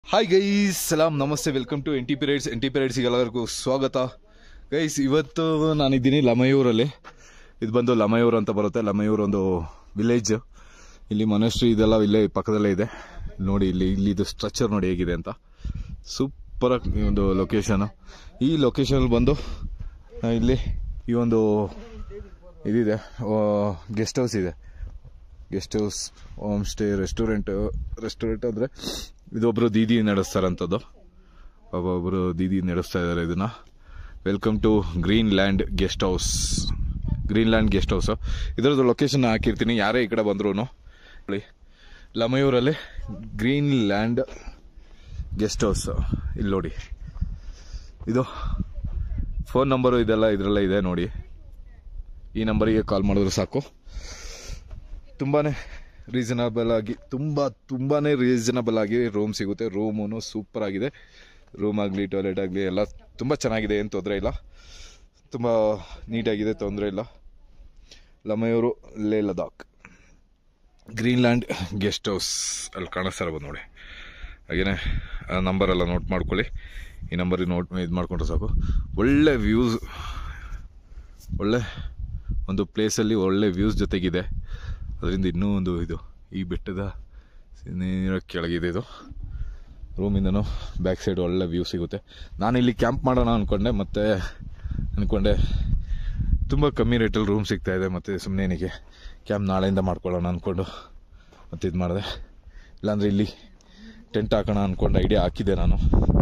Hi guys ಸಲಾಮ್ ನಮಸ್ತೆ welcome to N T P rides N T P ರೈಡ್ಸಿಗೆ ಎಲ್ಲರಿಗೂ ಸ್ವಾಗತ ಗೈಸ್ ಇವತ್ತು ನಾನಿದ್ದೀನಿ ಲಮಯೂರಲ್ಲಿ ಇದು ಬಂದು ಲಮಯೂರ್ ಅಂತ ಬರುತ್ತೆ ಲಮಯೂರ್ ಒಂದು ವಿಲೇಜ್ ಇಲ್ಲಿ ಮನಶ್ರೀ ಇದೆಲ್ಲ ಇಲ್ಲೇ ಪಕ್ಕದಲ್ಲೇ ಇದೆ ನೋಡಿ ಇಲ್ಲಿ ಇಲ್ಲಿ ಇದು ಸ್ಟ್ರಕ್ಚರ್ ನೋಡಿ ಹೇಗಿದೆ ಅಂತ ಸೂಪರ್ ಒಂದು ಲೊಕೇಶನ್ ಈ ಲೊಕೇಶನ್ ಬಂದು ಆ, ಇಲ್ಲಿ ಈ ಒಂದು ಇದಿದೆ ಗೆಸ್ಟ್ ಹೌಸ್ ಇದೆ guest house home stay restaurant restaurant ಅಂದರೆ ಇದೊಬ್ಬರು ದೀದಿ ನಡೆಸ್ತಾರಂಥದ್ದು ಒಬ್ಬೊಬ್ಬರು ದೀದಿ ನಡೆಸ್ತಾ ಇದ್ದಾರೆ ಇದನ್ನ welcome to green land guest house green land guest house ಇದರದ್ದು ಲೊಕೇಶನ್ ಹಾಕಿರ್ತೀನಿ ಯಾರೇ ಈ ಕಡೆ ಬಂದ್ರು ನೋಡಿ ಲಮಯೂರಲ್ಲಿ ಗ್ರೀನ್ ಲ್ಯಾಂಡ್ ಗೆಸ್ಟ್ ಹೌಸ್ ಇಲ್ಲಿ ನೋಡಿ ಇದು ಫೋನ್ ನಂಬರು ಇದೆಲ್ಲ ಇದರಲ್ಲೇ ಇದೆ ನೋಡಿ ಈ ನಂಬರಿಗೆ ಕಾಲ್ ಮಾಡಿದ್ರೆ ಸಾಕು ತುಂಬಾ ರೀಸನಬಲ್ ಆಗಿ ತುಂಬ ತುಂಬಾ ರೀಸನಬಲ್ ಆಗಿ ರೂಮ್ ಸಿಗುತ್ತೆ ರೂಮು ಸೂಪರ್ ಆಗಿದೆ ರೂಮ್ ಆಗಲಿ ಟಾಯ್ಲೆಟ್ ಆಗಲಿ ಎಲ್ಲ ತುಂಬ ಚೆನ್ನಾಗಿದೆ ಏನು ತೊಂದರೆ ಇಲ್ಲ ತುಂಬ ನೀಟಾಗಿದೆ ತೊಂದರೆ ಇಲ್ಲ ಲಮಯೂರು ಲೇ ಲದಾಖ್ ಗ್ರೀನ್ಲ್ಯಾಂಡ್ ಗೆಸ್ಟ್ ಹೌಸ್ ಅಲ್ಲಿ ಕಾಣಿಸ್ತಾ ಇರ್ಬೋದು ನೋಡಿ ಹಾಗೇನೆ ಆ ನಂಬರ್ ಎಲ್ಲ ನೋಟ್ ಮಾಡ್ಕೊಳ್ಳಿ ಈ ನಂಬರಿಗೆ ನೋಟ್ ಇದು ಮಾಡ್ಕೊಂಡ್ರೆ ಸಾಕು ಒಳ್ಳೆ ವ್ಯೂಸ್ ಒಳ್ಳೆ ಒಂದು ಪ್ಲೇಸಲ್ಲಿ ಒಳ್ಳೆ ವ್ಯೂಸ್ ಜೊತೆಗಿದೆ ಅದರಿಂದ ಇನ್ನೂ ಒಂದು ಇದು ಈ ಬೆಟ್ಟದ ನೇರ ಕೆಳಗಿದೆ ಇದು ರೂಮಿಂದನೂ ಬ್ಯಾಕ್ ಸೈಡ್ ಒಳ್ಳೆ ವ್ಯೂ ಸಿಗುತ್ತೆ ನಾನು ಇಲ್ಲಿ ಕ್ಯಾಂಪ್ ಮಾಡೋಣ ಅಂದ್ಕೊಂಡೆ ಮತ್ತೆ ಅಂದ್ಕೊಂಡೆ ತುಂಬ ಕಮ್ಮಿ ರೇಟಲ್ಲಿ ರೂಮ್ ಸಿಗ್ತಾ ಇದೆ ಮತ್ತು ಸುಮ್ಮನೆ ಏನಿಗೆ ಕ್ಯಾಂಪ್ ನಾಳೆಯಿಂದ ಮಾಡ್ಕೊಳ್ಳೋಣ ಅಂದ್ಕೊಂಡು ಮತ್ತೆ ಇದು ಮಾಡಿದೆ ಇಲ್ಲಾಂದರೆ ಇಲ್ಲಿ ಟೆಂಟ್ ಹಾಕೋಣ ಅಂದ್ಕೊಂಡು ಐಡಿಯಾ ಹಾಕಿದ್ದೆ ನಾನು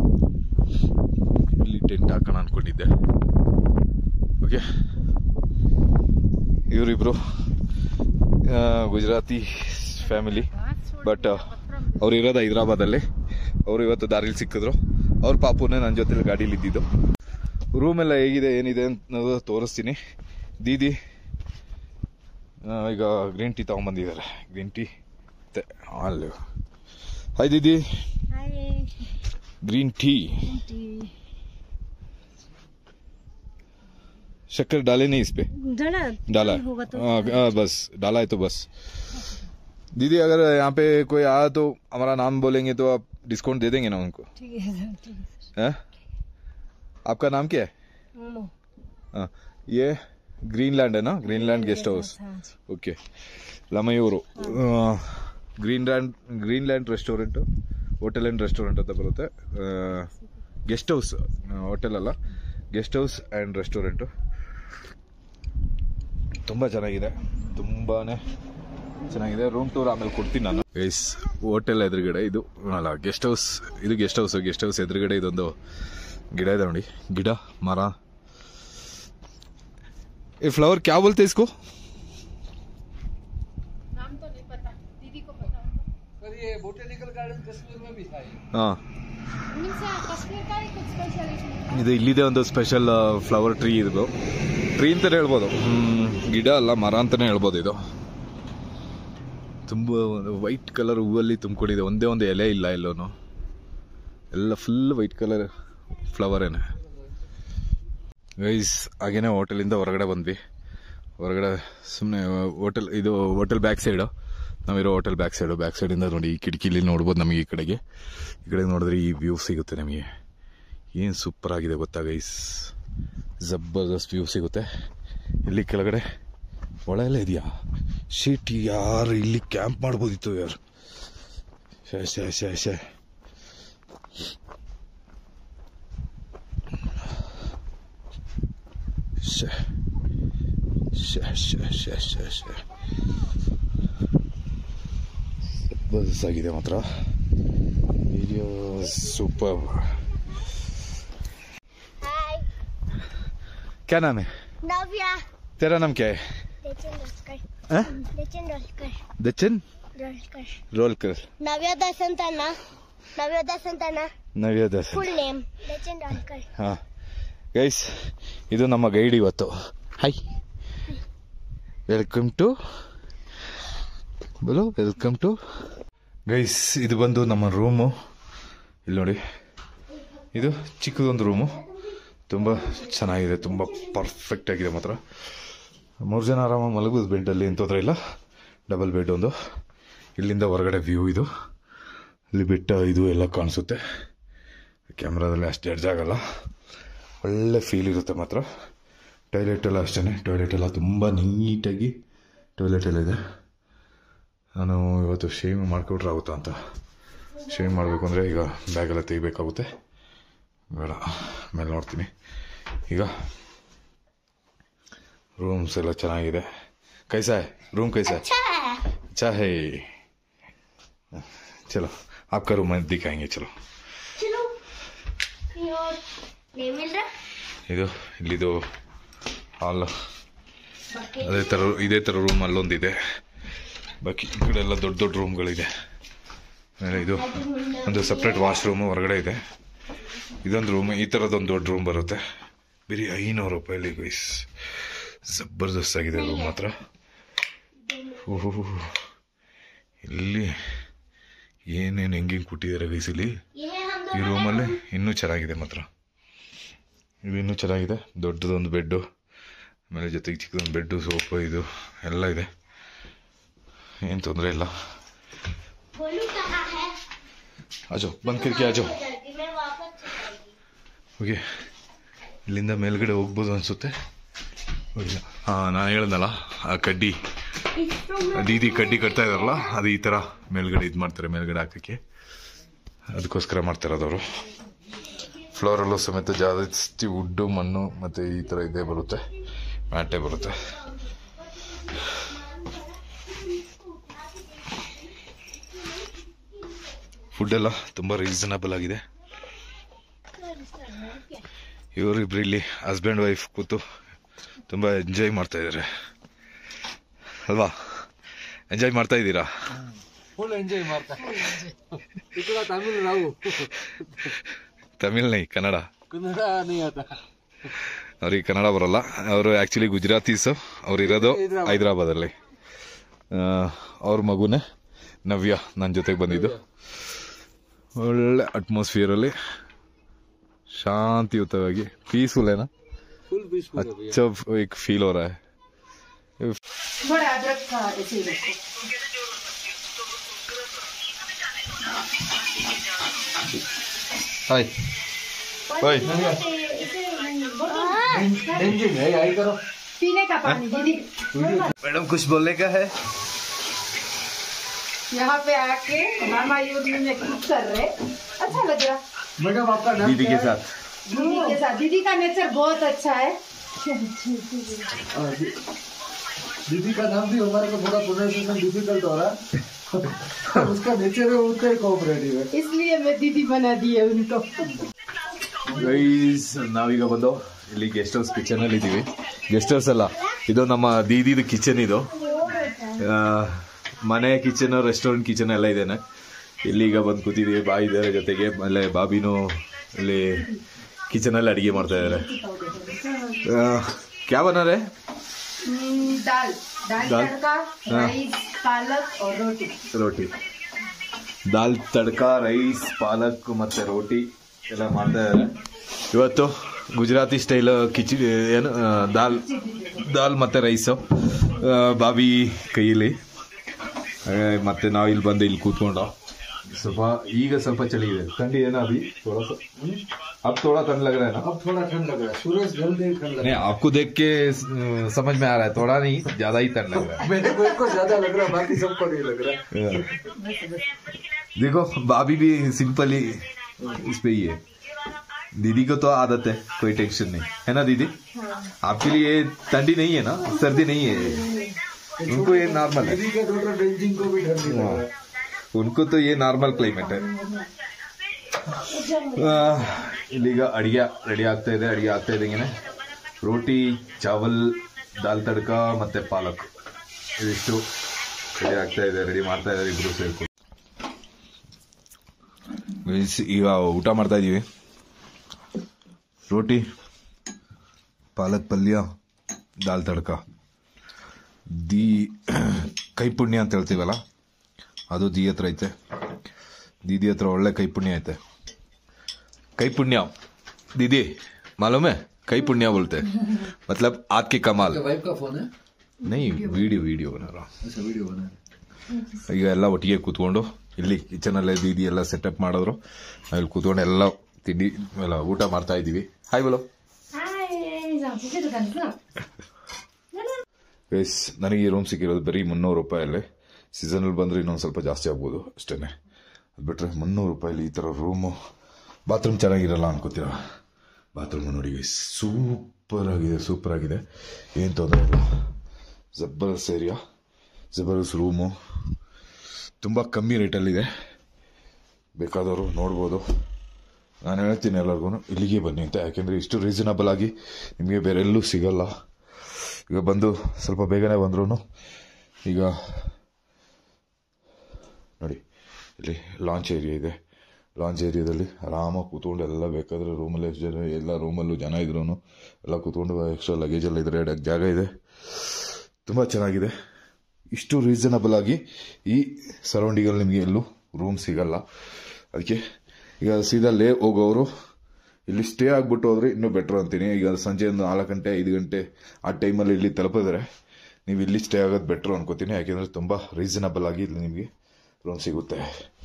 ಇಲ್ಲಿ ಟೆಂಟ್ ಹಾಕೋಣ ಅಂದ್ಕೊಂಡಿದ್ದೆ ಓಕೆ ಇವರಿಬ್ರು ಗುಜರಾತಿ ಫ್ಯಾಮಿಲಿ ಬಟ್ ಅವ್ರು ಇರೋದು ಹೈದ್ರಾಬಾದಲ್ಲಿ ಅವರು ಇವತ್ತು ದಾರಿಲಿ ಸಿಕ್ಕಿದ್ರು ಅವ್ರ ಪಾಪುನೇ ನನ್ನ ಜೊತೆಲಿ ಗಾಡೀಲಿ ಇದ್ದಿದ್ದು ರೂಮ್ ಎಲ್ಲ ಹೇಗಿದೆ ಏನಿದೆ ಅನ್ನೋದು ತೋರಿಸ್ತೀನಿ ದೀದಿ ಆ, ಈಗ ಗ್ರೀನ್ ಟೀ ತೊಗೊಂಬಂದಿದ್ದಾರೆ ಗ್ರೀನ್ ಟೀ ಅಲ್ಲಿ ಹಾಯ್ ದೀದಿ Hi. ग्रीन टी शक्कर डाले नहीं इस पे डाला डाला टाइम होगा तो हाँ, हाँ, बस डाला है तो बस दीदी अगर यहाँ पे कोई आया तो हमारा नाम बोलेंगे तो आप डिस्काउंट दे देंगे ना उनको ठीक है सर ठीक है सर हैं? आपका नाम क्या है मोमो हाँ, ये ग्रीनलैंड है ना ग्रीनलैंड गेस्ट हाउस हाँ जी okay Lamayuru green land green land restaurant hotel and restaurant ಅಂತ ಬರುತ್ತೆ ಗೆಸ್ಟ್ ಹೌಸ್ ಹೋಟೆಲ್ ಅಲ್ಲ ಗೆಸ್ಟ್ ಹೌಸ್ ಆ್ಯಂಡ್ ರೆಸ್ಟೋರೆಂಟು ತುಂಬ ಚೆನ್ನಾಗಿದೆ ತುಂಬಾ ಚೆನ್ನಾಗಿದೆ ರೂಮ್ ಟೂರ್ ಆಮೇಲೆ ಕೊಡ್ತೀನಿ ನಾನು ಎಸ್ ಹೋಟೆಲ್ ಎದುರುಗಡೆ ಇದು ಅಲ್ಲ ಗೆಸ್ಟ್ ಹೌಸ್ ಇದು ಗೆಸ್ಟ್ ಹೌಸ್ ಗೆಸ್ಟ್ ಹೌಸ್ ಎದುರುಗಡೆ ಇದೊಂದು ಗಿಡ ಇದೆ ನೋಡಿ ಗಿಡ ಮರ ಈ ಫ್ಲವರ್ ಕ್ಯಾ ಬೋಲ್ತೆ ಇಸ್ಕೋ सर ये बोटेनिकल गार्डन कश्मीर में भी था ये। ಹಾಂ कश्मीर का भी कुछ स्पेशल ಇದು ಇಲ್ಲಿದೆ ಒಂದು ಸ್ಪೆಷಲ್ ಫ್ಲವರ್ ಟ್ರೀ ಇದು ಟ್ರೀ ಅಂತಾನೆ ಹೇಳ್ಬೋದು ಹ್ಮ್, ಗಿಡ ಅಲ್ಲ ಮರ ಅಂತಾನೆ ಹೇಳ್ಬೋದು ಇದು ತುಂಬ ವೈಟ್ ಕಲರ್ ಹೂವಲ್ಲಿ ತುಂಬಿಕೊಂಡಿದೆ ಒಂದೇ ಒಂದು ಎಲೆ ಇಲ್ಲ ಎಲ್ಲೋನು ಎಲ್ಲ ಫುಲ್ ವೈಟ್ ಕಲರ್ ಫ್ಲವರೇನೆ ಗೈಸ್ ಹಾಗೇನೆ ಹೋಟೆಲಿಂದ ಹೊರಗಡೆ ಬಂದ್ವಿ ಹೊರಗಡೆ ಸುಮ್ಮನೆ ಹೋಟೆಲ್ ಇದು ಹೋಟೆಲ್ ಬ್ಯಾಕ್ ಸೈಡು ನಾವಿರೋ ಹೋಟೆಲ್ ಬ್ಯಾಕ್ ಸೈಡು ಬ್ಯಾಕ್ ಸೈಡಿಂದ ನೋಡಿ ಈ ಕಿಟಕಿಲಿ ನೋಡ್ಬೋದು ನಮಗೆ ಈ ಕಡೆಗೆ ಈ ಕಡೆ ನೋಡಿದ್ರೆ ಈ ವ್ಯೂ ಸಿಗುತ್ತೆ ನಮಗೆ ಏನು ಸೂಪರ್ ಆಗಿದೆ ಗೊತ್ತಾ ಗೈಸ್ ಜಬರ್ದಸ್ತ್ ವ್ಯೂ ಸಿಗುತ್ತೆ ಇಲ್ಲಿ ಕೆಳಗಡೆ ಒಳ ಎಲ್ಲ ಇದೆಯಾ ಶೀಟ್ ಯಾರು ಇಲ್ಲಿ ಕ್ಯಾಂಪ್ ಮಾಡ್ಬೋದಿತ್ತು ಯಾರು ಶೇ ಶೇ ಶೇ ಶೇ ಶೇ ಶೇ ಶೇ ಶೇ ಶೇ ಶೇ ಜಬರ್ದಸ್ತ್ ಆಗಿದೆ ಮಾತ್ರ ವಿಡಿಯೋ ಸೂಪರ್ हाय क्या नाम है नव्या तेरा नाम क्या है देचन डोलकर हाँ? देचन डोलकर दचन डोलकर रोलकर नव्या दसंताना नव्या दसंताना ನವ್ಯ ದರ್ಶನ್ फुल नेम देचन डोलकर ಹಾ ಗೈಸ್ ಇದು ನಮ್ಮ ಗೈಡ್ ಇವತ್ತು ಹಾಯ್ ವೆಲ್ಕಮ್ ಟು ಬಲೋ ವೆಲ್ಕಮ್ ಟು ಗೈಸ್ ಇದು ಬಂದು ನಮ್ಮ ರೂಮು ಇಲ್ಲಿ ನೋಡಿ ಇದು ಚಿಕ್ಕದೊಂದು ರೂಮು ತುಂಬ ಚೆನ್ನಾಗಿದೆ ತುಂಬ ಪರ್ಫೆಕ್ಟ್ ಆಗಿದೆ ಮಾತ್ರ ಮೂರು ಜನ ಆರಾಮಾಗಿ ಮಲಗಬಹುದು ಬೆಡ್ಡಲ್ಲಿ ಏನು ತೊಂದರೆ ಇಲ್ಲ ಡಬಲ್ ಬೆಡ್ ಒಂದು ಇಲ್ಲಿಂದ ಹೊರಗಡೆ ವ್ಯೂ ಇದು ಅಲ್ಲಿ ಬೆಟ್ಟ ಇದು ಎಲ್ಲ ಕಾಣಿಸುತ್ತೆ ಕ್ಯಾಮ್ರಾದಲ್ಲಿ ಅಷ್ಟು ಎಡ್ಜ್ ಆಗಲ್ಲ ಒಳ್ಳೆ ಫೀಲ್ ಇರುತ್ತೆ ಮಾತ್ರ ಟಾಯ್ಲೆಟ್ ಎಲ್ಲ ಅಷ್ಟೇ ಟಾಯ್ಲೆಟ್ ಎಲ್ಲ ತುಂಬ ನೀಟಾಗಿ ಟಾಯ್ಲೆಟ್ ಎಲ್ಲ ಇದೆ ನಾನು ಇವತ್ತು ಶೇವಿಂಗ್ ಮಾಡಿಕೊಟ್ರೆ ಆಗುತ್ತಾ ಅಂತ ಶೇವಿಂಗ್ ಮಾಡಬೇಕು ಅಂದರೆ ಈಗ ಬ್ಯಾಗೆಲ್ಲ ತೆಗಿಬೇಕಾಗುತ್ತೆ ಬೇಡ ಆಮೇಲೆ ನೋಡ್ತೀನಿ ಈಗ ರೂಮ್ಸ್ ಎಲ್ಲ ಚೆನ್ನಾಗಿದೆ ಕೈಸಾ है रूम कैसा है अच्छा है चलो आपका रूम दिखाएंगे चलो चलो ये और नहीं मिल रहा ಇದು ಇಲ್ಲಿದು ಹಾಲ್ ಅದೇ ಥರ ಇದೇ ಥರ ರೂಮ್ ಅಲ್ಲೊಂದಿದೆ ಬಾಕಿ ಈ ಕಡೆ ಎಲ್ಲ ದೊಡ್ಡ ದೊಡ್ಡ ರೂಮ್ಗಳಿದೆ ಆಮೇಲೆ ಇದು ಒಂದು ಸಪ್ರೇಟ್ ವಾಶ್ರೂಮು ಹೊರಗಡೆ ಇದೆ ಇದೊಂದು ರೂಮ್ ಈ ಥರದೊಂದು ದೊಡ್ಡ ರೂಮ್ ಬರುತ್ತೆ ಬರೀ ಐನೂರು ರೂಪಾಯಲ್ಲಿ ಗೈಸ್ ಜಬರ್ದಸ್ತ್ ಆಗಿದೆ ರೂಮ್ ಮಾತ್ರ ಓಹೋ ಇಲ್ಲಿ ಏನೇನು ಹೆಂಗೆ ಹೆಂಗೆ ಕೊಟ್ಟಿದ್ದಾರೆ ಗೈಸ್ ಇಲ್ಲಿ ये है हम ಈ ರೂಮಲ್ಲಿ ಇನ್ನೂ ಚೆನ್ನಾಗಿದೆ ಮಾತ್ರ ಇದು ಇನ್ನೂ ಚೆನ್ನಾಗಿದೆ ದೊಡ್ಡದೊಂದು ಬೆಡ್ಡು ಆಮೇಲೆ ಜೊತೆಗೆ ಚಿಕ್ಕದೊಂದು ಬೆಡ್ಡು ಸೋಫಾ ಇದು ಎಲ್ಲ ಇದೆ ಏನು ತೊಂದರೆ ಇಲ್ಲ बोलू कहाँ है ಆಜೋ ಬಂದ್ ಕಿರ್ಕಿ ಆಜೋ जल्दी मैं वापस चली ಓಕೆ ಇಲ್ಲಿಂದ ಮೇಲ್ಗಡೆ ಹೋಗ್ಬೋದು ಅನಿಸುತ್ತೆ ಹೋಗಿಲ್ಲ ಹಾಂ ನಾನು ಹೇಳ್ದಲ್ಲ ಆ ಕಡ್ಡಿ इस रूम में ದೀದಿ ಕಡ್ಡಿ ಕಟ್ತಾ ಇದಾರಲ್ಲ ಅದು ಈ ಥರ ಮೇಲ್ಗಡೆ ಇದು ಮಾಡ್ತಾರೆ ಮೇಲ್ಗಡೆ ಹಾಕೋಕ್ಕೆ ಅದಕ್ಕೋಸ್ಕರ ಮಾಡ್ತಾರೆ ಅದವರು ಫ್ಲೋರಲ್ಲೂ ಸಮೇತ ಜಾಸ್ತಿ ವುಡ್ಡು ಮಣ್ಣು ಮತ್ತು ಈ ಥರ ಇದೇ ಬರುತ್ತೆ ಮ್ಯಾಟೇ ಬರುತ್ತೆ ಫುಡ್ ಎಲ್ಲ ತುಂಬ ರೀಸನಬಲ್ ಆಗಿದೆ ಇವರಿಬ್ರು ಇಲ್ಲಿ ಹಸ್ಬೆಂಡ್ ವೈಫ್ ಕೂತು ತುಂಬ ಎಂಜಾಯ್ ಮಾಡ್ತಾ ಇದ್ದಾರೆ ಅಲ್ವಾ ಎಂಜಾಯ್ ಮಾಡ್ತಾ ಇದ್ದೀರಾ फुल एंजॉय मारता इकडा तमिळ राहू ತಮಿಳ್ ನೈ ಕನ್ನಡ कन्नಡ नहीं आता ಅವ್ರಿಗೆ ಕನ್ನಡ ಬರಲ್ಲ ಅವರು ಆ್ಯಕ್ಚುಲಿ ಗುಜರಾತೀಸು ಅವ್ರು ಇರೋದು ಹೈದ್ರಾಬಾದ್. ಹೈದ್ರಾಬಾದಲ್ಲಿ ಆ, ಅವ್ರ ಮಗುನೇ ನವ್ಯ ನನ್ನ ಜೊತೆಗೆ ಬಂದಿದ್ದು ಒಳ್ಳೆ ಅಟ್ಮಾಸ್ಫಿಯರಲ್ಲಿ ಶಾಂತಿಯುತವಾಗಿ ಪೀಸ್ಫುಲ್ ಏನಾ फुल पीसफुल है भैया अच्छा एक फील हो रहा है बड़ा अदरक का ऐसे ही रखो हाय ओए एंजिन है आई करो पीने का पानी दीदी मैडम कुछ बोलने का है यहाँ पे आके मामा यूज में कुक कर रहे अच्छा लग रहा मैडम आपका नाम दीदी क्या के है? साथ दीदी के साथ दीदी का नेचर बहुत अच्छा है हाँ, दी- दीदी का नाम भी हमारे को थोड़ा प्रोनाउंसिएशन डिफिकल्ट हो रहा है उसका नेचर है उतना ही कोऑपरेटिव है इसलिए मैं दीदी बना दी है उनको ಗೈಸ್ ನಾವೀಗ ಬಂದು ಇಲ್ಲಿ ಗೆಸ್ಟ್ ಹೌಸ್ ಕಿಚನ್ ಅಲ್ಲಿ ಇದೀವಿ ಗೆಸ್ಟ್ ಹೌಸ್ ಅಲ್ಲ ಇದು ನಮ್ಮ ದೀದಿದು ಕಿಚನ್ ಇದು ಆ, ಮನೆ ಕಿಚನ್ ರೆಸ್ಟೋರೆಂಟ್ ಕಿಚನ್ ಎಲ್ಲ ಇದೇನೆ ಇಲ್ಲಿಗ ಬಂದು ಕೂತಿದೀವಿ ಬಾ ಇದ್ದಾರೆ ಜೊತೆಗೆ ಆಮೇಲೆ ಬಾಬಿನೂ ಇಲ್ಲಿ ಕಿಚನ್ ಅಲ್ಲಿ ಅಡಿಗೆ ಮಾಡ್ತಾ ಇದ್ದಾರೆ ಕ್ಯಾ ಬನಾರೆ हम्म, दाल दाल दाल? तड़का हाँ। राइस पालक और रोटी ರೋಟಿ ದಾಲ್ ತಡ್ಕ ರೈಸ್ ಪಾಲಕ್ ಮತ್ತೆ ರೋಟಿ ಎಲ್ಲ ಮಾಡ್ತಾ ಇದ್ದಾರೆ ಇವತ್ತು ಗುಜರಾತಿ ಸ್ಟೈಲ್ ಕಿಚಡಿ ಏನು ಆ, ದಾಲ್ ದಾಲ್ ಮತ್ತೆ ರೈಸು ಬಾಬಿ ಕೈಯಲ್ಲಿ ಹಾಗೆ ಮತ್ತೆ ನಾವು ಇಲ್ಲಿ ಬಂದು ಇಲ್ಲಿ ಕೂತ್ಕೊಂಡು ಸ್ವಲ್ಪ ಈಗ ಸ್ವಲ್ಪ ಚಳಿ ಇದೆ ಥಂಡಿ ಏನೋ ಅಭಿ ಥೋड़ा सा अब थोड़ा ठंड लग रहा है ना अब थोड़ा ठंड लग रहा है सूरज जल्दी ही ठंड लग नहीं रहा आपको देख के अ, समझ में आ रहा है थोड़ा नहीं ज्यादा ही ठंड लग रहा है है मेरे को एक को ज्यादा लग रहा है बाकी सबको नहीं लग रहा है देखो भाभी भी सिंपली इस पे ही है दीदी को तो आदत है कोई टेंशन नहीं है ना दीदी आपके लिए ये ठंडी नहीं है ना सर्दी नहीं है उनको ये नॉर्मल है दीदी के डॉक्टर डेंजिंग को भी ठंडी लग रहा है उनको तो ये नॉर्मल क्लाइमेट है ಆ, ಇಲ್ಲೀಗ ಅಡಿಗೆ ರೆಡಿ ಆಗ್ತಾ ಇದೆ ಅಡಿಗೆ ಆಗ್ತಾ ಇದ್ದಂಗೆ ರೋಟಿ ಚಾವಲ್ ದಾಲ್ ತಡ್ಕ ಮತ್ತೆ ಪಾಲಕ್ ಇದಿಷ್ಟು ರೆಡಿ ಆಗ್ತಾ ಇದೆ ರೆಡಿ ಮಾಡ್ತಾ ಇದ್ದಾರೆ ಇಬ್ರು ಸೇರ್ಕೊಂಡು Guys, ಈಗ ಊಟ ಮಾಡ್ತಾ ಇದೀವಿ ರೋಟಿ ಪಾಲಕ್ ಪಲ್ಯ ದಾಲ್ ತಡ್ಕ ದಿ ಕೈಪುಣ್ಯ ಅಂತ ಹೇಳ್ತೀವಲ್ಲ ಅದು ದಿ ಹತ್ರ ಐತೆ दीदी हत्र ಒಳ್ಳೆ ಕೈಪುಣ್ಯ ಐತೆ ಕೈಪುಣ್ಯ दीदी मालूम है कई पुण्य बोलते हैं मतलब हाथ के कमाल वाइफ का फोन है नहीं ವಿಡಿಯೋ ವಿಡಿಯೋ ಬನಾರ अच्छा वीडियो बना ಈಗ ಎಲ್ಲ ಒಟ್ಟಿಗೆ ಕೂತ್ಕೊಂಡು ಇಲ್ಲಿ ಕಿಚನಲ್ಲೇ ದೀದಿ ಎಲ್ಲ ಸೆಟಪ್ ಮಾಡಿದ್ರು ಅಲ್ಲಿ ಕೂತ್ಕೊಂಡು ಎಲ್ಲ ತಿಂಡಿ ಎಲ್ಲ ಊಟ ಮಾಡ್ತಾ ಇದ್ದೀವಿ ಹಾಯ್ ಬಲೋ Hi, j'en peux pas de guys ನನಗೆ ಈ ರೂಮ್ ಸಿಕ್ಕಿರೋದು ಬರೀ ಮುನ್ನೂರು ರೂಪಾಯಲ್ಲಿ ಸೀಸನಲ್ಲಿ ಬಂದರೆ ಇನ್ನೊಂದು ಸ್ವಲ್ಪ ಜಾಸ್ತಿ ಆಗ್ಬೋದು ಅಷ್ಟೇ ಅದು ಬಿಟ್ಟರೆ ಮುನ್ನೂರು ರೂಪಾಯಲ್ಲಿ ಈ ಥರ ರೂಮು ಬಾತ್ರೂಮ್ ಚೆನ್ನಾಗಿರಲ್ಲ ಅನ್ಕೋತೀರ ಬಾತ್ರೂಮ್ ನೋಡಿ ಗೈಸ್ ಸೂಪರ್ ಆಗಿದೆ ಸೂಪರ್ ಆಗಿದೆ ಏನು ತೊಂದರೆ ಇಲ್ಲ ಜಬರ್ದಸ್ ಏರಿಯಾ ಜಬರ್ದಸ್ ರೂಮು ತುಂಬ ಕಮ್ಮಿ ರೇಟಲ್ಲಿದೆ ಬೇಕಾದವರು ನೋಡ್ಬೋದು ನಾನು ಹೇಳ್ತೀನಿ ಎಲ್ಲರಿಗೂ ಇಲ್ಲಿಗೆ ಬನ್ನಿ ಅಂತ ಯಾಕೆಂದರೆ ಇಷ್ಟು ರೀಸನಬಲ್ ಆಗಿ ನಿಮಗೆ ಬೇರೆ ಎಲ್ಲೂ ಸಿಗಲ್ಲ ಈಗ ಬಂದು ಸ್ವಲ್ಪ ಬೇಗನೆ ಬಂದ್ರೂ ಈಗ ನೋಡಿ ಇಲ್ಲಿ ಲಾಂಚ್ ಏರಿಯಾ ಇದೆ ಲಾಂಚ್ ಏರಿಯಾದಲ್ಲಿ ಆರಾಮಾಗಿ ಕೂತ್ಕೊಂಡು ಎಲ್ಲ ಬೇಕಾದರೆ ರೂಮಲ್ಲಿ ಎಷ್ಟು ಜನ ಎಲ್ಲ ರೂಮಲ್ಲೂ ಜನ ಇದ್ರೂ ಎಲ್ಲ ಕೂತ್ಕೊಂಡು ಎಕ್ಸ್ಟ್ರಾ ಲಗೇಜ್ ಎಲ್ಲ ಇದ್ರೆ ಇಡಕ್ಕೆ ಜಾಗ ಇದೆ ತುಂಬ ಚೆನ್ನಾಗಿದೆ ಇಷ್ಟು ರೀಸನಬಲ್ ಆಗಿ ಈ ಸರೌಂಡಿಂಗಲ್ಲಿ ನಿಮಗೆ ಎಲ್ಲೂ ರೂಮ್ ಸಿಗಲ್ಲ ಅದಕ್ಕೆ ಈಗ ಸೀದಾ ಲೇ ಹೋಗೋರು ಇಲ್ಲಿ ಸ್ಟೇ ಆಗ್ಬಿಟ್ಟು ಹೋದ್ರೆ ಇನ್ನೂ ಬೆಟ್ರ್ ಅಂತೀನಿ ಈಗ ಸಂಜೆ ಒಂದು ನಾಲ್ಕು ಗಂಟೆ ಐದು ಗಂಟೆ ಆ ಟೈಮಲ್ಲಿ ಇಲ್ಲಿ ತಲುಪಿದ್ರೆ ನೀವು ಇಲ್ಲಿ ಸ್ಟೇ ಆಗೋದು ಬೆಟ್ರು ಅನ್ಕೋತೀನಿ ಯಾಕೆಂದರೆ ತುಂಬ ರೀಸನಬಲ್ ಆಗಿ ಇಲ್ಲಿ ನಿಮಗೆ ರೂಮ್ ಸಿಗುತ್ತೆ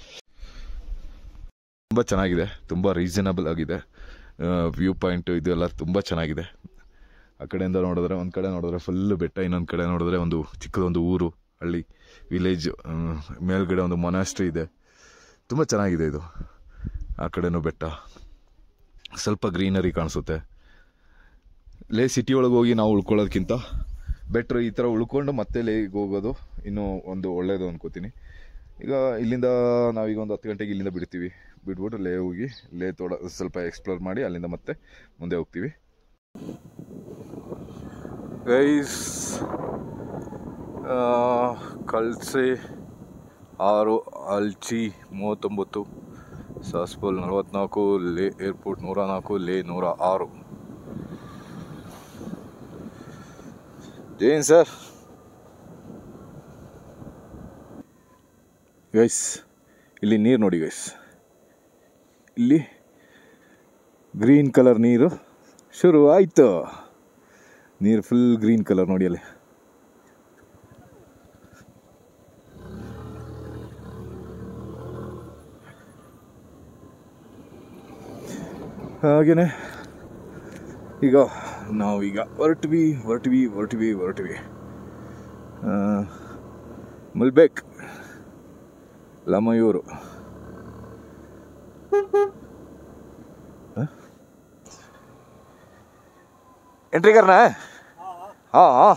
ತುಂಬ ಚೆನ್ನಾಗಿದೆ ತುಂಬ ರೀಸನಬಲ್ ಆಗಿದೆ ವ್ಯೂ ಪಾಯಿಂಟ್ ಇದೆಲ್ಲ ತುಂಬ ಚೆನ್ನಾಗಿದೆ ಆ ಕಡೆಯಿಂದ ನೋಡಿದ್ರೆ ಒಂದು ಕಡೆ ನೋಡಿದ್ರೆ ಫುಲ್ ಬೆಟ್ಟ ಇನ್ನೊಂದು ಕಡೆ ನೋಡಿದ್ರೆ ಒಂದು ಚಿಕ್ಕದೊಂದು ಊರು ಹಳ್ಳಿ ವಿಲೇಜ್ ಮೇಲ್ಗಡೆ ಒಂದು ಮೊನಾಸ್ಟ್ರಿ ಇದೆ ತುಂಬ ಚೆನ್ನಾಗಿದೆ ಇದು ಆ ಕಡೆನೂ ಬೆಟ್ಟ ಸ್ವಲ್ಪ ಗ್ರೀನರಿ ಕಾಣಿಸುತ್ತೆ ಲೇ ಸಿಟಿ ಒಳಗೆ ಹೋಗಿ ನಾವು ಉಳ್ಕೊಳ್ಳೋದಕ್ಕಿಂತ ಬೆಟ್ರ್ ಈ ಥರ ಉಳ್ಕೊಂಡು ಮತ್ತೆ ಲೇಗೆ ಹೋಗೋದು ಇನ್ನೂ ಒಂದು ಒಳ್ಳೆಯದು ಅನ್ಕೋತೀನಿ ಈಗ ಇಲ್ಲಿಂದ ನಾವೀಗ ಒಂದು ಹತ್ತು ಗಂಟೆಗೆ ಇಲ್ಲಿಂದ ಬಿಡ್ತೀವಿ ಬಿಟ್ಬಿಟ್ಟು ಲೇ ಹೋಗಿ ಲೇ ತೋಡ ಸ್ವಲ್ಪ ಎಕ್ಸ್ಪ್ಲೋರ್ ಮಾಡಿ ಅಲ್ಲಿಂದ ಮತ್ತೆ ಮುಂದೆ ಹೋಗ್ತೀವಿ ಗೈಸ್ ಕಳ್ಸೆ ಆರು ಅಲ್ಚಿ ಮೂವತ್ತೊಂಬತ್ತು ಸಾಸ್ಪೋಲ್ ನಲವತ್ನಾಲ್ಕು ಲೇ ಏರ್ಪೋರ್ಟ್ ನೂರ ನಾಲ್ಕು ಲೇ ನೂರ ಆರು ಜೈನ್ ಸರ್ ಗೈಸ್ ಇಲ್ಲಿ ನೀರು ನೋಡಿ ಗೈಸ್ ಇಲ್ಲಿ ಗ್ರೀನ್ ಕಲರ್ ನೀರು ಶುರು ಆಯಿತು ನೀರು ಫುಲ್ ಗ್ರೀನ್ ಕಲರ್ ನೋಡಿ ಅಲ್ಲಿ ಹಾಗೆಯೇ ಈಗ ನಾವೀಗ ಹೊರಟ್ವಿ ಹೊರಟ್ವಿ ಹೊರಟ್ವಿ ಹೊರಟ್ವಿ ಮುಲ್ಬೇಕ್ ಲಮಯೂರು एंट्री करना है हाँ हाँ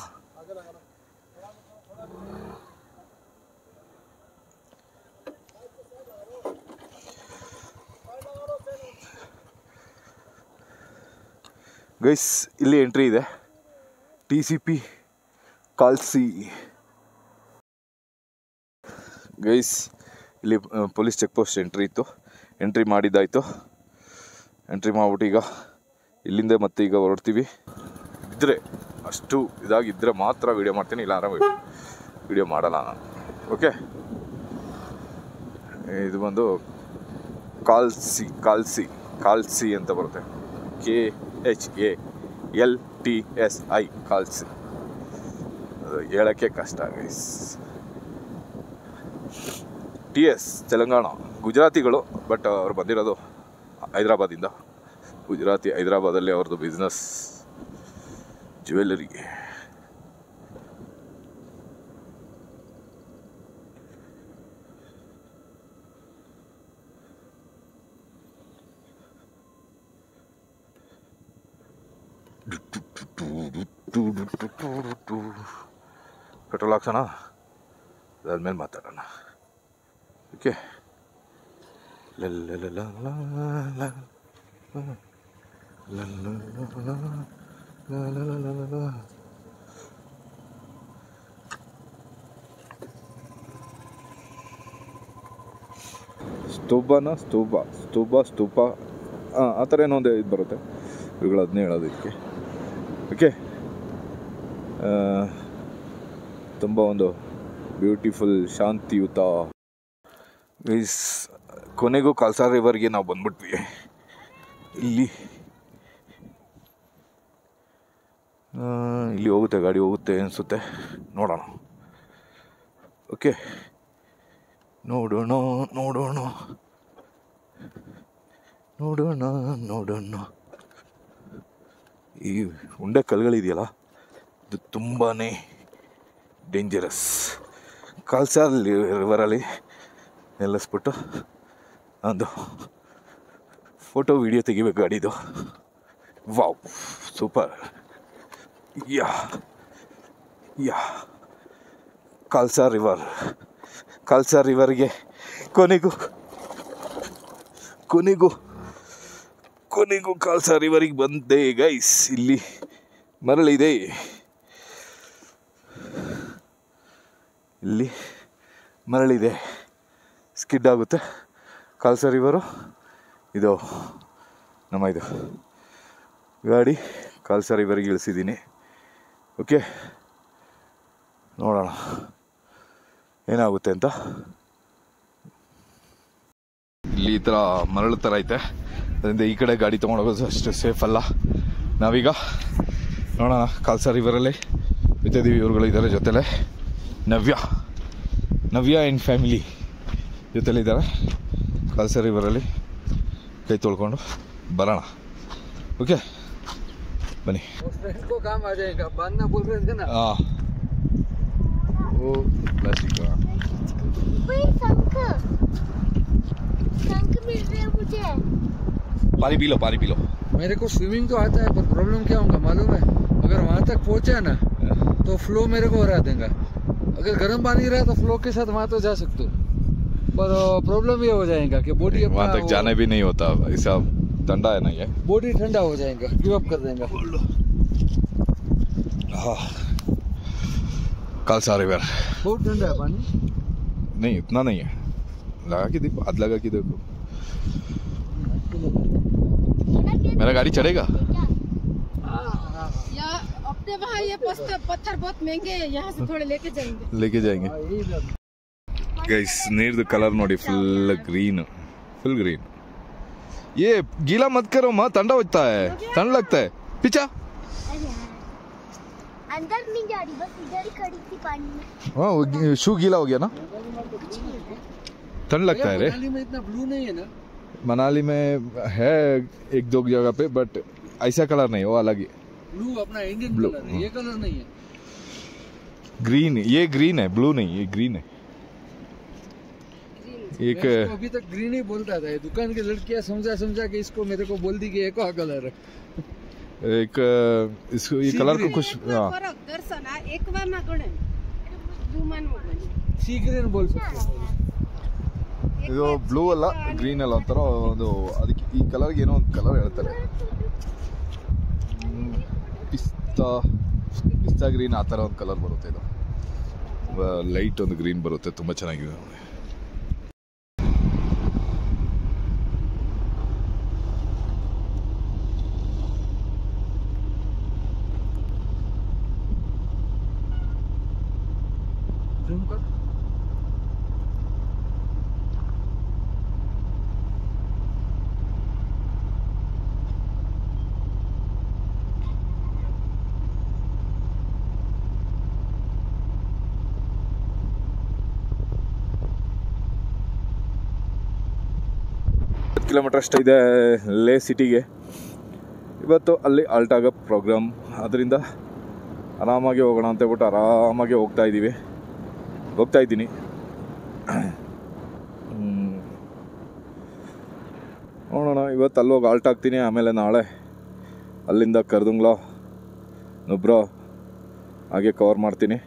ಗೈಸ್ ಇಲ್ಲಿ ಎಂಟ್ರಿ ಇದೆ T C P Khalsi guys ಇಲ್ಲಿ ಪೊಲೀಸ್ ಚೆಕ್ ಪೋಸ್ಟ್ ಎಂಟ್ರಿ ಇತ್ತು ಎಂಟ್ರಿ ಮಾಡಿದ್ದಾಯಿತು ಎಂಟ್ರಿ ಮಾಡ್ಬಿಟ್ಟು ಈಗ ಇಲ್ಲಿಂದ ಮತ್ತೆ ಈಗ ಹೊರಡ್ತೀವಿ ಇದ್ದರೆ ಅಷ್ಟು ಇದಾಗಿದ್ದರೆ ಮಾತ್ರ ವೀಡಿಯೋ ಮಾಡ್ತೀನಿ ಇಲ್ಲ ಆರಾಮ ವೀಡಿಯೋ ಮಾಡಲ್ಲ ನಾನು ಓಕೆ ಇದು ಬಂದು ಕಾಲ್ಸಿ ಕಾಲ್ಸಿ ಕಾಲ್ಸಿ ಅಂತ ಬರುತ್ತೆ K H A L T S I Khalsi ಅದು ಹೇಳೋಕ್ಕೆ ಕಷ್ಟ ಗೈಸ್ ಟಿ ಎಸ್ ತೆಲಂಗಾಣ ಗುಜರಾತಿಗಳು ಬಟ್ ಅವ್ರು ಬಂದಿರೋದು ಹೈದ್ರಾಬಾದಿಂದ ಗುಜರಾತಿ ಹೈದ್ರಾಬಾದಲ್ಲಿ ಅವ್ರದ್ದು ಬಿಸ್ನೆಸ್ ಜ್ಯುವೆಲ್ಲರಿ ಪೆಟ್ರೋಲ್ ಹಾಕ್ಸೋಣ ಅದಾದ್ಮೇಲೆ ಮಾತಾಡೋಣ ಓಕೆ ಸ್ತೂಪನ ಸ್ತೂಪ ಸ್ತೂಪ ಸ್ತೂಪ ಹಾಂ ಆ ಥರ ಏನೋ ಒಂದು ಇದು ಬರುತ್ತೆ ಇವುಗಳು ಅದನ್ನೇ ಹೇಳೋದು ಇದಕ್ಕೆ ಓಕೆ ತುಂಬ ಒಂದು ಬ್ಯೂಟಿಫುಲ್ ಶಾಂತಿಯುತ ಗೈಸ್ ಕೊನೆಗೂ ಕಾಲ್ಸಾ ರಿವರ್ಗೆ ನಾವು ಬಂದ್ಬಿಟ್ವಿ ಇಲ್ಲಿ ಆ, ಇಲ್ಲಿ ಹೋಗುತ್ತೆ ಗಾಡಿ ಹೋಗುತ್ತೆ ಅನಿಸುತ್ತೆ ನೋಡೋಣ ಓಕೆ ನೋಡೋಣ ನೋಡೋಣ ನೋಡೋಣ ನೋಡೋಣ ಈ ಉಂಡೆ ಕಲ್ಗಳಿದೆಯಲ್ಲ ಇದು ತುಂಬಾ ಡೇಂಜರಸ್ ಕಾಲ್ಸಾಲ್ ರಿವರಲ್ಲಿ ನಿಲ್ಲಿಸ್ಬಿಟ್ಟು ಒಂದು ಫೋಟೋ ವಿಡಿಯೋ ತೆಗಿಬೇಕು ಗಾಡಿದು wow super yeah yeah Khalsa river Khalsa ರಿವರ್ಗೆ ಕೊನೆಗೂ ಕೊನೆಗೂ ಕೊನೆಗೂ ಕಾಲ್ಸಾ ರಿವರಿಗೆ ಬಂದೆ ಗೈಸ್ ಇಲ್ಲಿ ಮರಳಿದೆ ಇಲ್ಲಿ ಮರಳಿದೆ ಸ್ಕಿಡ್ ಆಗುತ್ತೆ ಕಾಲ್ಸಾ ರಿವರು ಇದು ನಮ್ಮ ಇದು ಗಾಡಿ ಕಾಲ್ಸಾ ರಿವರಿಗೆ ಇಳಿಸಿದ್ದೀನಿ ಓಕೆ ನೋಡೋಣ ಏನಾಗುತ್ತೆ ಅಂತ ಇಲ್ಲಿ ಈ ಥರ ಮರಳು ಥರ ಐತೆ ಅದರಿಂದ ಈ ಕಡೆ ಗಾಡಿ ತೊಗೊಂಡೋಗೋದು ಅಷ್ಟು ಸೇಫ್ ಅಲ್ಲ ನಾವೀಗ ನೋಡೋಣ ಕಾಲ್ಸಾ ರಿವರಲ್ಲಿ ಇದ್ದೀವಿ ಇವ್ರುಗಳು ಇದ್ದಾರೆ ಜೊತೆಲೆ ನವ್ಯ ನವ್ಯ ಆ್ಯಂಡ್ ಫ್ಯಾಮಿಲಿ ಜೊತೆಲಿದ್ದಾರೆ ಕಾಲ್ಸಾ ರಿವರಲ್ಲಿ ಕೈ ತೊಳ್ಕೊಂಡು ಬರೋಣ ಓಕೆ ಬನ್ನಿ फ्रेंड को काम आ जाएगा बांधना बोल रहे थे ना ಹಾಂ ಓ ಪ್ಲಾಸ್ಟಿಕ್ वही शंख शंख मिल रहे हैं मुझे पानी पी लो पानी पी लो मेरे को स्विमिंग तो आता है पर प्रॉब्लम क्या होगा मालूम है अगर वहां तक पहुंचा ना तो फ्लो मेरे को हरा देगा अगर गर्म पानी रहा तो फ्लो के साथ वहां तो जा सकते हो पर प्रॉब्लम ये हो जाएगा कि बॉडी वहाँ तक जाने भी नहीं होता ऐसा ठंडा है ना ये बॉडी ठंडा हो जाएगा गिव अप कर देगा हाँ कालसा रिवर बहुत ठंडा है पानी नहीं इतना नहीं है लगा के देखो हाथ लगा के देखो मेरा गाड़ी चढ़ेगा या अपने वहाँ ये पत्थर पत्थर बहुत महंगे हैं यहाँ से थोड़े लेके जाएंगे लेके जाएंगे हाँ, यही लग- ಗೈಸ್ ನೀರ್ದು ಕಲರ್ ನೋಡಿ ಫುಲ್ ಗ್ರೀನ್ फुल ग्रीन ये गीला मत करो माँ ठंडा होता है ठंड लगता है पीछा अरे यार अंदर नहीं जा रही बस इधर ही खड़ी थी पानी में हाँ वो गी- शू गीला हो गया ना ठंड लगता है रे मनाली में इतना ब्लू नहीं है ना मनाली में है एक दो जगह पे बट ऐसा कलर नहीं वो अलग ही ब्लू अपना इंडियन Blue, कलर है ये कलर नहीं है ग्रीन ये ग्रीन है ब्लू नहीं ये ग्रीन है एक मैं इसको अभी तक ग्रीन ही बोलता था ये दुकान की लड़कियां समझा समझा के इसको मेरे को बोल दी कि एक और कलर है एक इसको ये Sea कलर को green. कुछ हाँ फरक दर्शन आ एक बार ना गणे दुमान में गणे सी ग्रीन बोल सकते हो ಇದು ಬ್ಲೂ ಅಲ್ಲ ಗ್ರೀನ್ ಅಲ್ಲ ಒಂಥರ ಒಂದು ಅದಕ್ಕೆ ಈ ಕಲರ್ಗೆ ಏನೋ ಒಂದು ಕಲರ್ ಹೇಳ್ತಾರೆ ಪಿಸ್ತಾ ಪಿಸ್ತಾ ಗ್ರೀನ್ ಆ ಥರ ಒಂದು ಕಲರ್ ಬರುತ್ತೆ ಇದು ಲೈಟ್ ಒಂದು ಗ್ರೀನ್ ಬರುತ್ತೆ ತುಂಬ ಚೆನ್ನಾಗಿದೆ जूम कर ಹತ್ತು ಕಿಲೋಮೀಟರ್ ಅಷ್ಟು ಇದೆ ಲೇ ಸಿಟಿಗೆ ಇವತ್ತು ಅಲ್ಲಿ ಆಲ್ಟ್ ಆಗೋ ಪ್ರೋಗ್ರಾಮ್ ಅದರಿಂದ ಆರಾಮಾಗಿ ಹೋಗೋಣ ಅಂತ ಹೇಳ್ಬಿಟ್ಟು ಆರಾಮಾಗಿ ಹೋಗ್ತಾ ಇದ್ದೀವಿ ಹೋಗ್ತಾ ಇದ್ದೀನಿ ಹ್ಮ್. ನೋಡೋಣ ಇವತ್ತು ಅಲ್ಲಿ ಹೋಗಿ ಆಲ್ಟ್ ಆಗ್ತೀನಿ ಆಮೇಲೆ ನಾಳೆ ಅಲ್ಲಿಂದ ಕರ್ದುಂಗ್ಲ ನುಬ್ರೋ ಹಾಗೆ ಕವರ್ ಮಾಡ್ತೀನಿ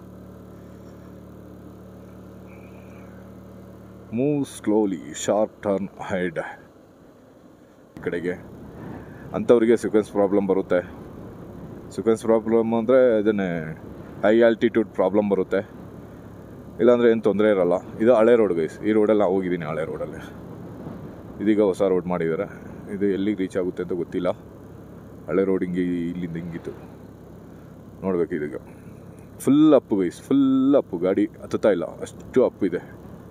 ಮೂವ್ ಸ್ಲೋಲಿ ಶಾರ್ಪ್ ಟರ್ನ್ ಹೈಡ್ ಈ ಕಡೆಗೆ ಅಂಥವ್ರಿಗೆ ಸಿಕ್ವೆನ್ಸ್ ಪ್ರಾಬ್ಲಮ್ ಬರುತ್ತೆ ಸಿಕ್ವೆನ್ಸ್ ಪ್ರಾಬ್ಲಮ್ ಅಂದರೆ ಇದನ್ನೇ ಹೈ ಆಲ್ಟಿಟ್ಯೂಡ್ ಪ್ರಾಬ್ಲಮ್ ಬರುತ್ತೆ ಇಲ್ಲಾಂದರೆ ಏನು ತೊಂದರೆ ಇರಲ್ಲ ಇದು ಹಳೆ ರೋಡ್ ಗೈಸ್ ಈ ರೋಡಲ್ಲಿ ನಾವು ಹೋಗಿದ್ದೀನಿ ಹಳೆ ರೋಡಲ್ಲಿ ಇದೀಗ ಹೊಸ ರೋಡ್ ಮಾಡಿದ್ದಾರೆ ಇದು ಎಲ್ಲಿಗೆ ರೀಚ್ ಆಗುತ್ತೆ ಅಂತ ಗೊತ್ತಿಲ್ಲ ಹಳೆ ರೋಡ್ ಹಿಂಗೆ ಇಲ್ಲಿಂದ ಹಿಂಗಿತ್ತು ನೋಡ್ಬೇಕು ಇದೀಗ full up guys full up ಗಾಡಿ ಹತ್ತುತ್ತಾ ಇಲ್ಲ ಅಷ್ಟು ಅಪ್ಪು ಇದೆ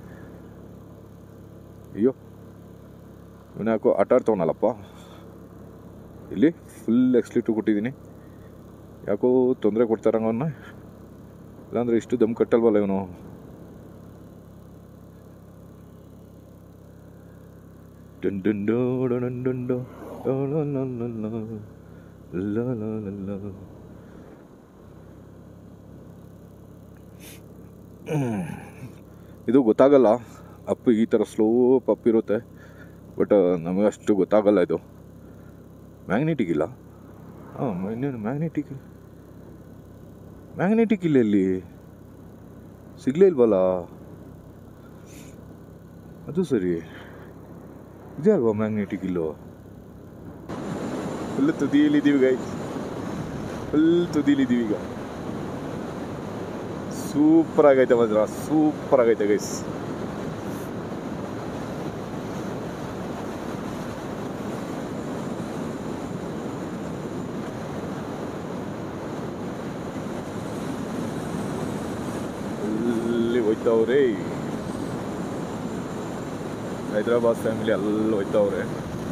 ಅಯ್ಯೋ ಇವನು ಯಾಕೋ ಆಟ ಆಡ್ತವನಲ್ಲಪ್ಪ ಇಲ್ಲಿ ಫುಲ್ ಎಕ್ಸ್ಲಿಟು ಕೊಟ್ಟಿದ್ದೀನಿ ಯಾಕೋ ತೊಂದರೆ ಕೊಡ್ತಾರಂಗ ಅವನ್ನ ಇಲ್ಲಾಂದ್ರೆ ಇಷ್ಟು ದಮ್ ಕಟ್ಟಲ್ವಲ್ಲ ಇವನು ಡುನ್ ಡುನ್ ಡೋ ಡುನ್ ಡುನ್ ಡೋ ಡೋ ಲಾ ಲಾ ಲಾ ಲಾ. ಲಾ ಲಾ ಲಾ ಲಾ. ಹ್ಮ್. ಇದು ಗೊತ್ತಾಗಲ್ಲ ಅಪ್ ಈ ಥರ ಸ್ಲೋಪ್ ಅಪ್ ಇರುತ್ತೆ ಬಟ್ ನಮಗೆ ಅಷ್ಟು ಗೊತ್ತಾಗಲ್ಲ ಇದು ಮ್ಯಾಗ್ನೆಟಿಕ್ ಇಲ್ಲ ಹಾಂ ಇನ್ನೇನು ಮ್ಯಾಗ್ನೆಟಿಕ್ ಮ್ಯಾಗ್ನೆಟಿಕ್ ಇಲ್ಲ ಇಲ್ಲಿ ಸಿಗ್ಲೇ ಇಲ್ವಲ್ಲ ಅದು ಸರಿ ಇದೆ ಅಲ್ವಾ ಮ್ಯಾಗ್ನೆಟಿಕ್ ಇಲ್ಲೋ ಫುಲ್ ತುದಿಯಲ್ಲಿದ್ದೀವಿ ಗೈ ಫುಲ್ ತುದಿಯಲ್ಲಿದ್ದೀವಿ ಈಗ ಸೂಪರ್ ಆಗೈತೆ ಮಾತ್ರ ಸೂಪರ್ ಆಗೈತೆ ಗೈಸ್ ಅಲ್ಲಿ ಹೋಯ್ತವ್ರೆ ಹೈದ್ರಾಬಾದ್ ಫ್ಯಾಮಿಲಿ ಅಲ್ಲಿ ಹೋಯ್ತವ್ರೆ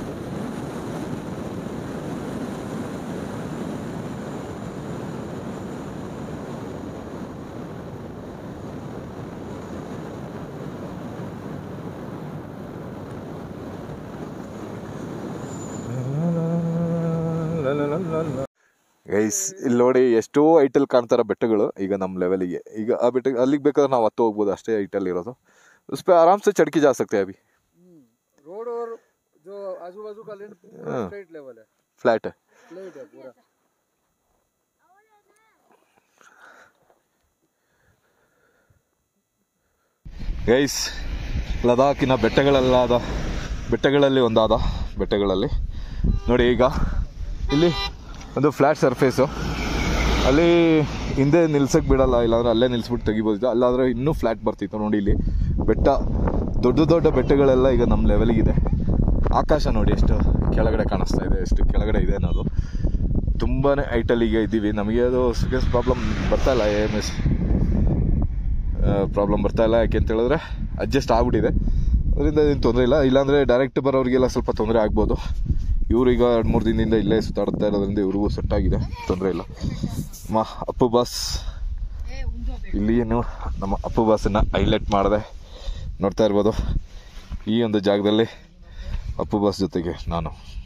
ಗೈಸ್ ಇಲ್ಲಿ ನೋಡಿ ಎಷ್ಟೋ ಐಟಲ್ ಕಾಣ್ತಾರ ಬೆಟ್ಟಗಳು ಈಗ ನಮ್ಮ ಲೆವೆಲಿಗೆ ಈಗ ಆ ಬೆಟ್ಟ ಅಲ್ಲಿಗೆ ಬೇಕಾದ್ರೆ ನಾವು ಹತ್ತು ಹೋಗ್ಬೋದು ಅಷ್ಟೇ ಐಟಲ್ ಇರೋದು उस पे आराम से चढ़ के जा सकते हैं अभी रोड और जो आजू बाजू का लैंड पूरा हाँ। स्ट्रेट लेवल है फ्लैट है फ्लैट है पूरा ಗೈಸ್ ಲದಾಖಿನ ಬೆಟ್ಟಗಳಲ್ಲಾದ ಬೆಟ್ಟಗಳಲ್ಲಿ ಒಂದಾದ ಬೆಟ್ಟಗಳಲ್ಲಿ ನೋಡಿ ಈಗ ಇಲ್ಲಿ ಒಂದು ಫ್ಲ್ಯಾಟ್ ಸರ್ಫೇಸು ಅಲ್ಲಿ ಹಿಂದೆ ನಿಲ್ಸಕ್ಕೆ ಬಿಡಲ್ಲ ಇಲ್ಲಾಂದ್ರೆ ಅಲ್ಲೇ ನಿಲ್ಸ್ಬಿಟ್ಟು ತೆಗಿಬೋದಿತ್ತು ಅಲ್ಲಾದ್ರೆ ಇನ್ನೂ ಫ್ಲ್ಯಾಟ್ ಬರ್ತಿತ್ತು ನೋಡಿ ಇಲ್ಲಿ ಬೆಟ್ಟ ದೊಡ್ಡ ದೊಡ್ಡ ಬೆಟ್ಟಗಳೆಲ್ಲ ಈಗ ನಮ್ಮ ಲೆವೆಲಿಗಿದೆ ಆಕಾಶ ನೋಡಿ ಎಷ್ಟು ಕೆಳಗಡೆ ಕಾಣಿಸ್ತಾ ಇದೆ ಎಷ್ಟು ಕೆಳಗಡೆ ಇದೆ ಅನ್ನೋದು ತುಂಬಾ ಹೈಟಲ್ಲಿಗೆ ಇದ್ದೀವಿ ನಮಗೆ ಅದು ಸಿಗಸ್ ಪ್ರಾಬ್ಲಮ್ ಬರ್ತಾ ಇಲ್ಲ ಎ ಎಮ್ ಎಸ್ ಪ್ರಾಬ್ಲಮ್ ಬರ್ತಾ ಇಲ್ಲ ಯಾಕೆ ಅಂತ ಹೇಳಿದ್ರೆ ಅಡ್ಜಸ್ಟ್ ಆಗ್ಬಿಟ್ಟಿದೆ ಅದರಿಂದ ಏನು ತೊಂದರೆ ಇಲ್ಲ ಇಲ್ಲಾಂದರೆ ಡೈರೆಕ್ಟ್ ಬರೋರಿಗೆಲ್ಲ ಸ್ವಲ್ಪ ತೊಂದರೆ ಆಗ್ಬೋದು ಇವರು ಈಗ ಎರಡು ಮೂರು ದಿನದಿಂದ ಇಲ್ಲೇ ಸುತ್ತಾಡ್ತಾ ಇರೋದ್ರಿಂದ ಇವ್ರಿಗೂ ಸೆಟ್ ಆಗಿದೆ ತೊಂದರೆ ಇಲ್ಲ ನಮ್ಮ ಅಪ್ಪು ಬಾಸ್ ಇಲ್ಲಿ ಏನು ನಮ್ಮ ಅಪ್ಪು ಬಾಸನ್ನು ಹೈಲೈಟ್ ಮಾಡಿದೆ ನೋಡ್ತಾ ಇರ್ಬೋದು ಈ ಒಂದು ಜಾಗದಲ್ಲಿ ಅಪ್ಪು ಬಾಸ್ ಜೊತೆಗೆ ನಾನು